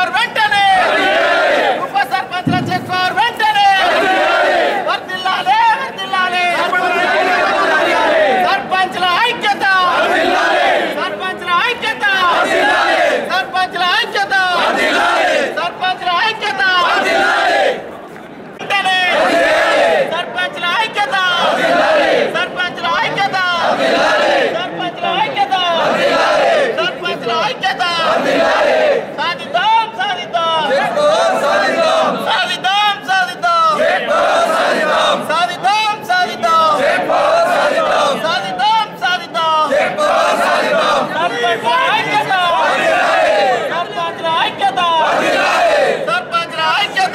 Power వెంటనే ఉప సర్పంచ్ల చెక్ పవర్ వెంటనే వర్ధిల్లాలే వర్ధిల్లాలే సర్పంచ్ల ఐక్యత సర్పంచ్ల ఐక్యత సర్పంచ్ల ఐక్యత సర్పంచ్ల ఐక్యత వెంటనే సర్పంచ్ల ఐక్యత సర్పంచ్ల ఐక్యత సర్పంచ్ల ఐక్యత సర్పంచ్ల ఐక్యత సాధిద్దాం సాధిద్దాం సాధిద్దాం సాధిద్దాం సాధిద్దాం సాధిద్దాం సాధిద్దాం సాధిద్దాం సర్పంచ్ల ఐక్యత సర్పంచ్ల ఐక్యత సర్పంచ్ల ఐక్యత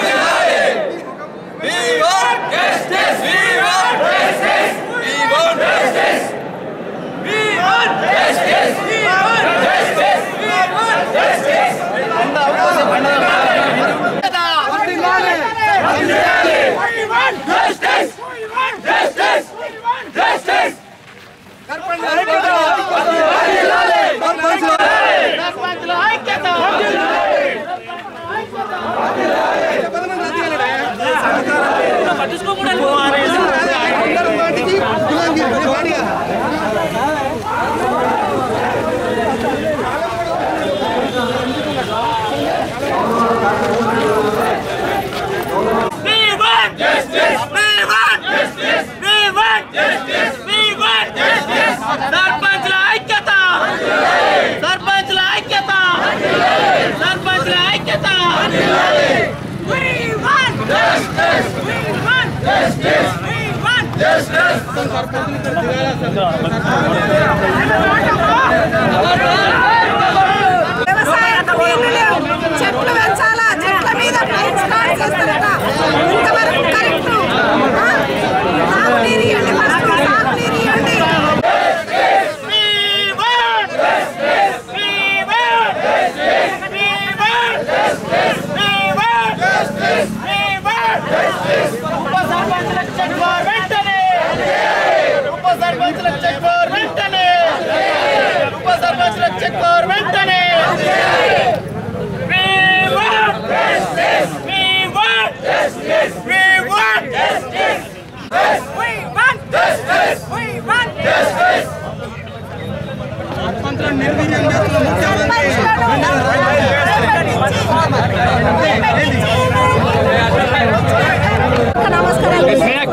We want justice. We want justice. We want justice. We want justice. We want justice. We want justice. We want justice. We want justice. We want justice. సర్పంచ్ల ఐక్యత We want justice. We want justice. We want justice. We want justice. సర్పంచ్ల ఐక్యత సర్పంచ్ల ఐక్యత సర్పంచ్ల ఐక్యత We want justice. We want justice. We want justice. వ్యవసాయానికి నీళ్లు లేవు చెట్లు పెంచాలా చెట్ల మీద ఫ్లైట్స్ కార్డ్స్ చేస్తారట ఇంతవరకు కరెక్ట్ సాగునీరు ఇవ్వండి ఫస్ట్ సాగునీరు ఇవ్వండి We want justice. We want justice. We want justice. We want justice. We want justice. ఉప సర్పంచ్ల చెక్ పవర్ వెంటనే ఉప సర్పంచ్ల చెక్ పవర్ వెంటనే ఉప సర్పంచ్ల చెక్ పవర్ వెంటనే We want justice. We want justice. We want justice. We want justice. We want justice. నమస్కారాలు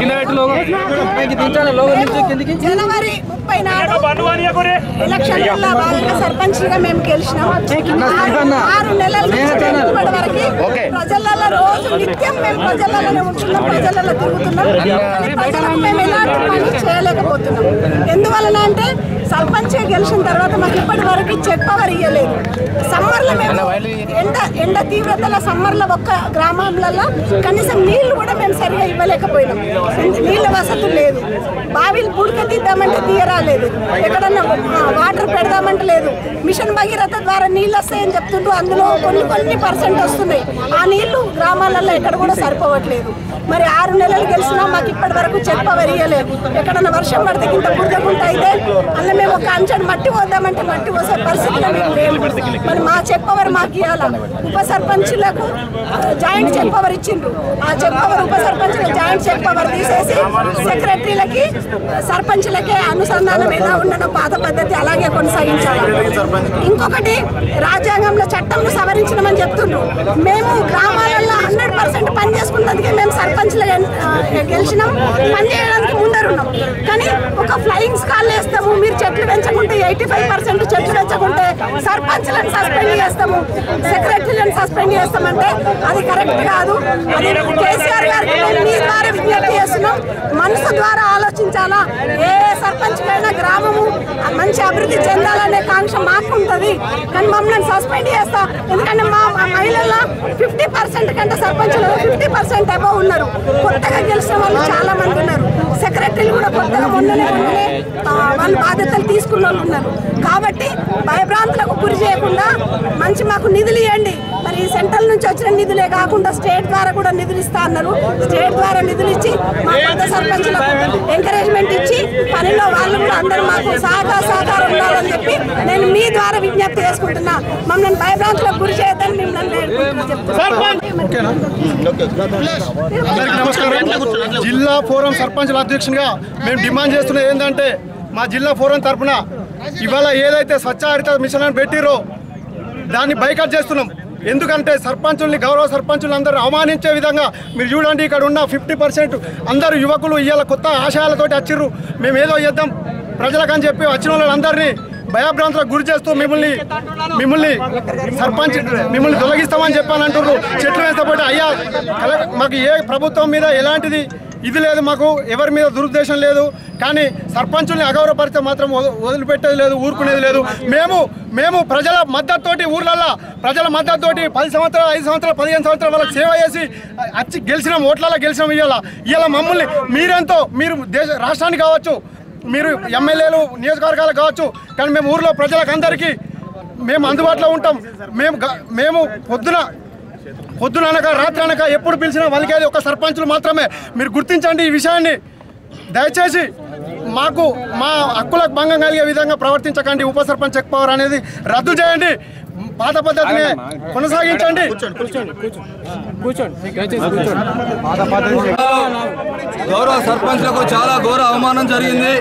జనవరి ముప్పై నాడు ఎలక్షన్లలో భాగంగా సర్పంచ్గా మేము గెలిచినాం ఆరు- ఆరు నెలల నుంచి ఇప్పటి వరకు ప్రజలలో రోజు నిత్యం మేము ప్రజలలోనే ఉంటున్నాం ప్రజలలో తిరుగుతున్నాం కానీ ప్రజలకు మేము ఎలాంటి పని చేయలేకపోతున్నాం ఎందువలన అంటే సర్పంచ్ గెలిచిన తర్వాత మాకు ఇప్పటి వరకు చెక్ పవర్ ఇవ్వలేదు సమ్మర్లో మేము ఎండ ఎండ తీవ్రతల సమ్మర్లో ఒక్క గ్రామంలలో కనీసం నీళ్లు కూడా మేము సరిగా ఇవ్వలేకపోయినాం నీళ్ళ వసతి లేదు బావిలు పూడిక తీద్దామంటే తీయరాలేదు ఎక్కడన్నా ఆ, వాటర్ పెడదామంటే లేదు మిషన్ భగీరథ ద్వారా నీళ్ళు వస్తాయని చెప్తుంటూ అందులో కొన్ని కొన్ని పర్సెంట్ వస్తున్నాయి ఆ నీళ్లు గ్రామాలలో ఎక్కడ కూడా సరిపోవట్లేదు మరి ఆరు నెలలు గెలిచినా మాకు ఇప్పటి వరకు చెక్ పవర్ ఇవ్వలేదు ఎక్కడన్నా వర్షం పడితే ఇంత బురదకుంట అయితే అందులో మేము ఒక అంచడు మట్టి పోద్దామంటే మట్టి పోసే పరిస్థితిలో మేము లేము మరి మా చెక్ పవర్ మాకు ఇవ్వాలా ఉప సర్పంచులకు ఆ, జాయింట్ చెక్ పవర్ ఇచ్చిండ్రు ఆ చెక్ పవర్ ఉప సర్పంచులకు జాయింట్ చెక్ పవర్ తీసేసి సెక్రటరీలకి సర్పంచులకే అనుసంధానం ఎలా ఉండనో పాత పద్ధతి అలాగే కొనసాగించాలి ఇంకొకటి రాజ్యాంగంలో చట్టంను సవరించడమని చెప్తుండ్రు మేము గ్రామాలలో హండ్రెడ్ పర్సెంట్ పని చేసుకున్నందుకే మేము సర్పంచ్లు గెలిచినాం పని చేయడానికి ముందరున్నాం కానీ ఒక ఫ్లయింగ్ స్కాల్ వేస్తాము మీరు చెట్లు పెంచకుంటే ఎయిటీ ఫైవ్ పర్సెంట్ చెట్లు పెంచకుంటే సర్పంచ్లను సస్పెండ్ చేస్తాము సెక్రటరీలను సస్పెండ్ చేస్తామంటే అది కరెక్ట్ కాదు అది కేసీఆర్ గారికి మేము మీ ద్వారా విజ్ఞప్తి చేస్తున్నాం మనసు ద్వారా ఆలోచించాలా ఏ సర్పంచ్కైనా గ్రామము మంచి అభివృద్ధి చెందాలనే కాంక్ష మాకు ఉంటుంది కానీ మమ్మల్ని సస్పెండ్ చేస్తా ఎందుకంటే మా మా మహిళల్లో ఫిఫ్టీ పర్సెంట్ కంటే సర్పంచ్లు ఫిఫ్టీ పర్సెంట్ అబౌవ్ ఉన్నారు కొత్తగా గెలిచిన వాళ్ళు చాలా మంది ఉన్నారు సెక్రటరీలు కూడా కొత్తగా మొన్ననే మొన్ననే ఆ, వాళ్ళు బాధ్యతలు తీసుకున్న వాళ్ళు ఉన్నారు కాబట్టి భయభ్రాంతులకు గురి చేయకుండా కాకుండా మంచి మాకు నిధులు ఇవ్వండి మరి సెంట్రల్ నుంచి వచ్చిన నిధులే కాకుండా స్టేట్ ద్వారా కూడా నిధులు ఇస్తా అన్నారు స్టేట్ ద్వారా నిధులు ఇచ్చి మా కొత్త సర్పంచ్లకు ఎంకరేజ్మెంట్ ఇచ్చి పనిలో వాళ్ళు కూడా అందరూ మాకు సహకార సహకారం ఉండాలని చెప్పి నేను మీ ద్వారా విజ్ఞప్తి చేసుకుంటున్నా మమ్మల్ని భయభ్రాంతులకు గురి చేయొద్దని మిమ్మల్ని వేడుకుంటున్నా చెప్తున్నా. అందరికీ నమస్కారం జిల్లా ఫోరం సర్పంచ్ల అధ్యక్షునిగా మేము డిమాండ్ చేస్తున్నది ఏంటంటే మా జిల్లా ఫోరం తరపున ఇవాళ ఏదైతే స్వచ్ఛ హరిత మిషన్ అని పెట్టిరో దాన్ని బైకట్ చేస్తున్నాం ఎందుకంటే సర్పంచుల్ని గౌరవ సర్పంచులు అందరూ అవమానించే విధంగా మీరు చూడండి ఇక్కడ ఉన్న ఫిఫ్టీ పర్సెంట్ అందరు యువకులు ఇవాళ కొత్త ఆశయాలతోటి వచ్చిర్రు మేము ఏదో చేద్దాం ప్రజలకని చెప్పి వచ్చిన వాళ్ళందరినీ భయభ్రాంతులకు గురి చేస్తూ మిమ్మల్ని మిమ్మల్ని సర్పంచ్ మిమ్మల్ని తొలగిస్తామని చెప్పని అంటున్నారు చెట్లు వేస్తపోతే అయ్యా కల- మాకు ఏ ప్రభుత్వం మీద ఎలాంటిది ఇది లేదు మాకు ఎవరి మీద దురుద్దేశం లేదు కానీ సర్పంచుల్ని అగౌరవపరిస్తే మాత్రం వద- వదిలిపెట్టేది లేదు ఊరుకునేది లేదు మేము మేము ప్రజల మద్దతుతోటి ఊర్లల్లో ప్రజల మద్దతుతోటి పది సంవత్సరాలు ఐదు సంవత్సరాలు పదిహేను సంవత్సరాలు వాళ్ళకి సేవ చేసి వచ్చి గెలిచినాం ఓట్లలో గెలిచినాం ఇవాళ ఇవాళ మమ్మల్ని మీరెంతో మీరు దేశ రాష్ట్రానికి కావచ్చు మీరు ఎమ్మెల్యేలు నియోజకవర్గాలకు కావచ్చు కానీ మేము ఊర్లో ప్రజలకు అందరికీ మేము అందుబాటులో ఉంటాం మేము గ- మేము పొద్దున పొద్దున అనక రాత్రి అనక ఎప్పుడు పిలిచినా వాళ్ళకేది ఒక సర్పంచులు మాత్రమే మీరు గుర్తించండి ఈ విషయాన్ని దయచేసి మాకు మా హక్కులకు భంగం కలిగే విధంగా ప్రవర్తించకండి ఉప సర్పంచ్ చెక్ పవర్ అనేది రద్దు చేయండి పాత పద్ధతిని కొనసాగించండి గౌరవ సర్పంచ్లకు చాలా ఘోర అవమానం జరిగింది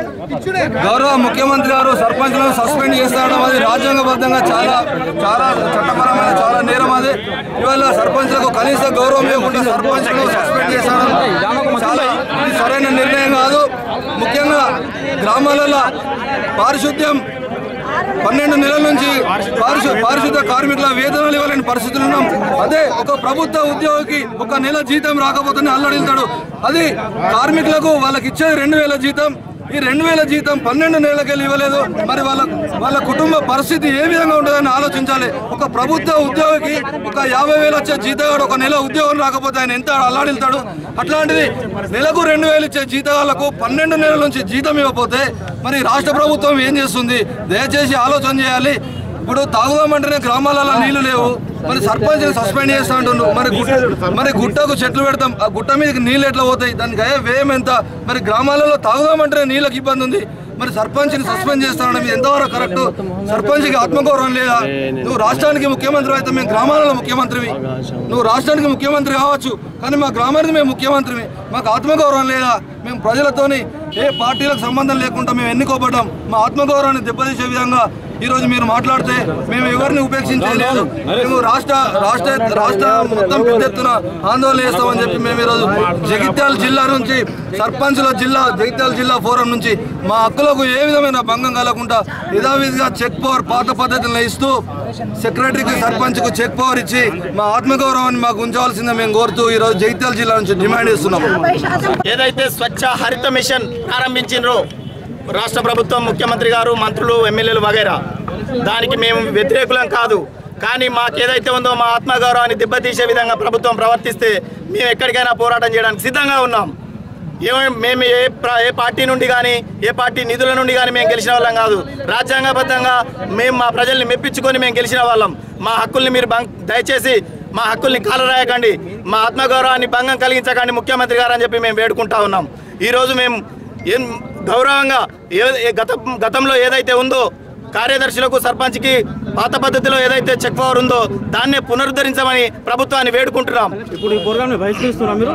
గౌరవ ముఖ్యమంత్రి గారు సర్పంచ్లను సస్పెండ్ చేస్తాడడం అది రాజ్యాంగబద్ధంగా చాలా చాలా చట్టపరమైన చాలా నేరం అది ఇవాళ సర్పంచ్లకు కనీస గౌరవం ఇవ్వకుండా సర్పంచ్లను సస్పెండ్ చేస్తాడడం చాలా ఇది సరైన నిర్ణయం కాదు ముఖ్యంగా గ్రామాలలో పారిశుద్ధ్యం పన్నెండు నెలల నుంచి పారిశు పారిశుద్ధ కార్మికుల వేతనాలు ఇవ్వలేని పరిస్థితులు ఉన్నాం అదే ఒక ప్రభుత్వ ఉద్యోగికి ఒక నెల జీతం రాకపోతేనే అల్లడిల్తాడు అది కార్మికులకు వాళ్ళకి ఇచ్చేది రెండు వేల జీతం ఈ రెండు వేల జీతం పన్నెండు నెలలకెళ్ళి ఇవ్వలేదు మరి వాళ్ళ వాళ్ళ కుటుంబ పరిస్థితి ఏ విధంగా ఉంటుందని ఆలోచించాలి ఒక ప్రభుత్వ ఉద్యోగికి ఒక యాభై వేలు వచ్చే జీతగాడు ఒక నెల ఉద్యోగం రాకపోతే ఆయన ఎంత అల్లాడిల్తాడు అట్లాంటిది నెలకు రెండు వేలు ఇచ్చే జీతగాళ్లకు పన్నెండు నెలల నుంచి జీతం ఇవ్వకపోతే మరి రాష్ట్ర ప్రభుత్వం ఏం చేస్తుంది దయచేసి ఆలోచన చేయాలి ఇప్పుడు తాగుదామంటేనే గ్రామాలలో నీళ్లు లేవు మరి సర్పంచ్ సస్పెండ్ చేస్తా అంటుండ్రు మరి గుట్ట- మరి గుట్టకు చెట్లు పెడతాం ఆ గుట్ట మీదకి నీళ్ళు ఎట్లా పోతాయి దానికి అయ్యే వ్యయం ఎంత మరి గ్రామాలలో తాగుదామంటేనే నీళ్ళకి ఇబ్బంది ఉంది మరి సర్పంచ్ని సస్పెండ్ చేస్తానడం ఇది ఎంతవరకు కరెక్ట్ సర్పంచ్కి ఆత్మగౌరవం లేదా నువ్వు రాష్ట్రానికి ముఖ్యమంత్రి అయితే మేము గ్రామాలలో ముఖ్యమంత్రివి నువ్వు రాష్ట్రానికి ముఖ్యమంత్రి కావచ్చు కానీ మా గ్రామానికి మేము ముఖ్యమంత్రివి మాకు ఆత్మగౌరవం లేదా మేము ప్రజలతోని ఏ పార్టీలకు సంబంధం లేకుండా మేము ఎన్నుకోబడ్డాం మా ఆత్మగౌరవాన్ని దెబ్బతీసే విధంగా ఈ రోజు మీరు మాట్లాడితే మేము ఎవరిని ఉపేక్షించలేదు మేము రాష్ట్ర రాష్ట్ర రాష్ట్ర మొత్తం పెద్ద ఎత్తున ఆందోళన చేస్తామని చెప్పి మేము ఈరోజు జగిత్యాల జిల్లా నుంచి సర్పంచుల జిల్లా జగిత్యాల జిల్లా ఫోరం నుంచి మా హక్కులకు ఏ విధమైన భంగం కలగకుండా యథావిధిగా చెక్ పవర్ పాత పద్ధతులను ఇస్తూ సెక్రటరీకి సర్పంచ్కు చెక్ పవర్ ఇచ్చి మా ఆత్మగౌరవాన్ని మాకు ఉంచవలసిందే మేము కోరుతూ ఈరోజు జగిత్యాల జిల్లా నుంచి డిమాండ్ చేస్తున్నాము యాభై శాతం ఏదైతే స్వచ్ఛ హరిత మిషన్ ప్రారంభించినరో రాష్ట్ర ప్రభుత్వం ముఖ్యమంత్రి గారు మంత్రులు ఎమ్మెల్యేలు వగైరా దానికి మేము వ్యతిరేకులం కాదు కానీ మాకు ఏదైతే ఉందో మా ఆత్మగౌరవాన్ని దెబ్బతీసే విధంగా ప్రభుత్వం ప్రవర్తిస్తే మేము ఎక్కడికైనా పోరాటం చేయడానికి సిద్ధంగా ఉన్నాం ఏమో మేము ఏ ప్ర- ఏ పార్టీ నుండి కానీ ఏ పార్టీ నిధుల నుండి కానీ మేము గెలిచిన వాళ్ళం కాదు రాజ్యాంగబద్ధంగా మేము మా ప్రజల్ని మెప్పించుకొని మేము గెలిచిన వాళ్ళం మా హక్కుల్ని మీరు భంగ్ దయచేసి మా హక్కుల్ని కాలరాయకండి మా ఆత్మగౌరవాన్ని భంగం కలిగించకండి ముఖ్యమంత్రి గారు అని చెప్పి మేము వేడుకుంటా ఉన్నాం ఈరోజు మేము ఏం గౌరవంగా ఏ ఏ గత గతంలో ఏదైతే ఉందో కార్యదర్శులకు సర్పంచ్కి పాత పద్ధతిలో ఏదైతే చెక్ పవర్ ఉందో దాన్నే పునరుద్ధరించమని ప్రభుత్వాన్ని వేడుకుంటున్నాం ఇప్పుడు ఈ ప్రోగ్రామ్ బహిష్కరిస్తున్నా మీరు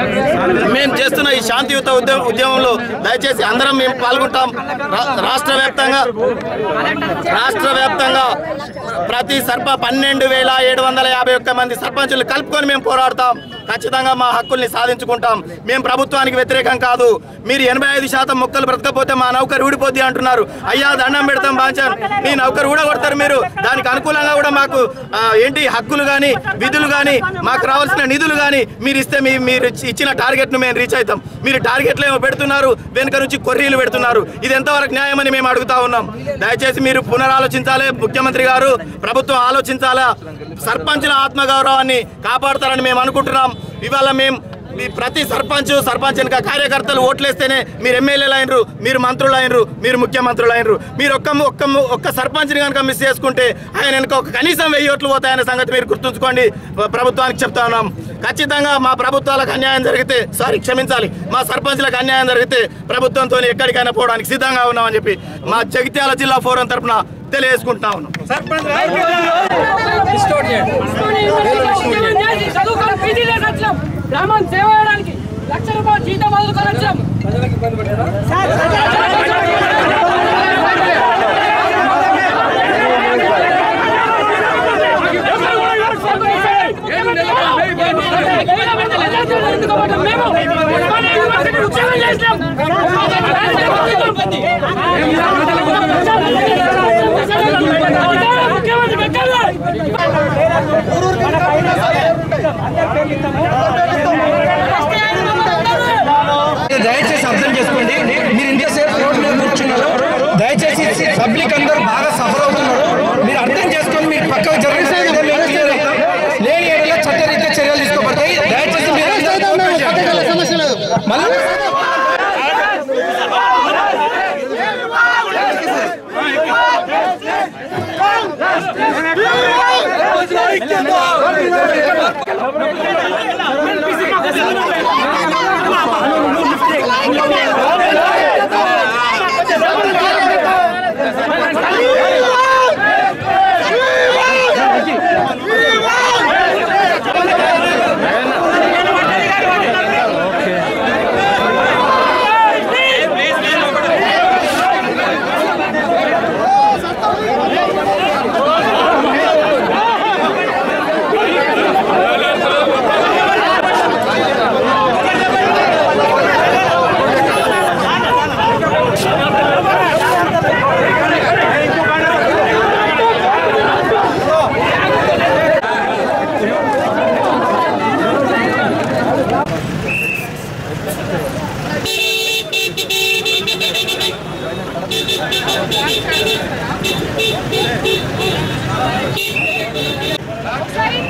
మేము చేస్తున్న ఈ శాంతియుత ఉద్యమ ఉద్యమంలో దయచేసి అందరం మేము పాల్గొంటాం రా- రాష్ట్ర వ్యాప్తంగా రాష్ట్ర వ్యాప్తంగా ప్రతి సర్ప పన్నెండు వేల ఏడు వందల యాభై ఒక్క మంది సర్పంచులు కలుపుకొని మేము పోరాడతాం ఖచ్చితంగా మా హక్కుల్ని సాధించుకుంటాం మేము ప్రభుత్వానికి వ్యతిరేకం కాదు మీరు ఎనభై ఐదు శాతం మొక్కలు బ్రతకపోతే మా నౌకరు ఊడిపోద్ది అంటున్నారు అయ్యా దండం పెడతాం బాంచన్ మీ నౌకరు కూడా కొడతారు మీరు దానికి అనుకూలంగా కూడా మాకు ఆ, ఏంటి హక్కులు కానీ విధులు కానీ మాకు రావాల్సిన నిధులు కానీ మీరు ఇస్తే మీ మీరు ఇచ్చి- ఇచ్చిన టార్గెట్ ను మేము రీచ్ అవుతాం మీరు టార్గెట్లు ఏమో పెడుతున్నారు వెనుక నుంచి కొర్రీలు పెడుతున్నారు ఇది ఎంతవరకు న్యాయమని మేము అడుగుతా ఉన్నాం దయచేసి మీరు పునరాలోచించాలి ముఖ్యమంత్రి గారు ప్రభుత్వం ఆలోచించాలా సర్పంచుల ఆత్మగౌరవాన్ని కాపాడతారని మేము అనుకుంటున్నాం ఇవాళ మేము మీ ప్రతి సర్పంచ్ సర్పంచ్ వెనుక కార్యకర్తలు ఓట్లేస్తేనే మీరు ఎమ్మెల్యేలు అయినరు మీరు మంత్రులు అయినరు మీరు ముఖ్యమంత్రులు అయినరు మీరు ఒక్క ఒక్క ఒక్క సర్పంచ్ని కనుక మిస్ చేసుకుంటే ఆయన వెనుక ఒక కనీసం వెయ్యి ఓట్లు పోతాయనే సంగతి మీరు గుర్తుంచుకోండి ప్రభుత్వానికి చెప్తా ఉన్నాం ఖచ్చితంగా మా ప్రభుత్వాలకు అన్యాయం జరిగితే సారీ క్షమించాలి మా సర్పంచ్లకు అన్యాయం జరిగితే ప్రభుత్వంతో ఎక్కడికైనా పోవడానికి సిద్ధంగా ఉన్నామని చెప్పి మా జగిత్యాల జిల్లా ఫోరం తరపున తెలియజేసుకుంటా ఉన్నాం చదువుకొని పీజీ చేసి వచ్చాం గ్రామం సేవ చేయడానికి లక్ష రూపాయల జీతం వదులుకొని వచ్చాం దయచేసి అర్థం చేసుకోండి మీరు ఇంతసేపు రోడ్డు మీద కూర్చున్నారు దయచేసి పబ్లిక్ అందరూ బాగా సఫర్ అవుతున్నారు మీరు అర్థం చేసుకొని మీరు పక్కకు జరిగితే మేము క్లియర్ అవుతాం లేని ఏరియాలో చట్టరీత్యా చర్యలు తీసుకోబడతాయి దయచేసి మీరు మళ్ళీ ఒకసారి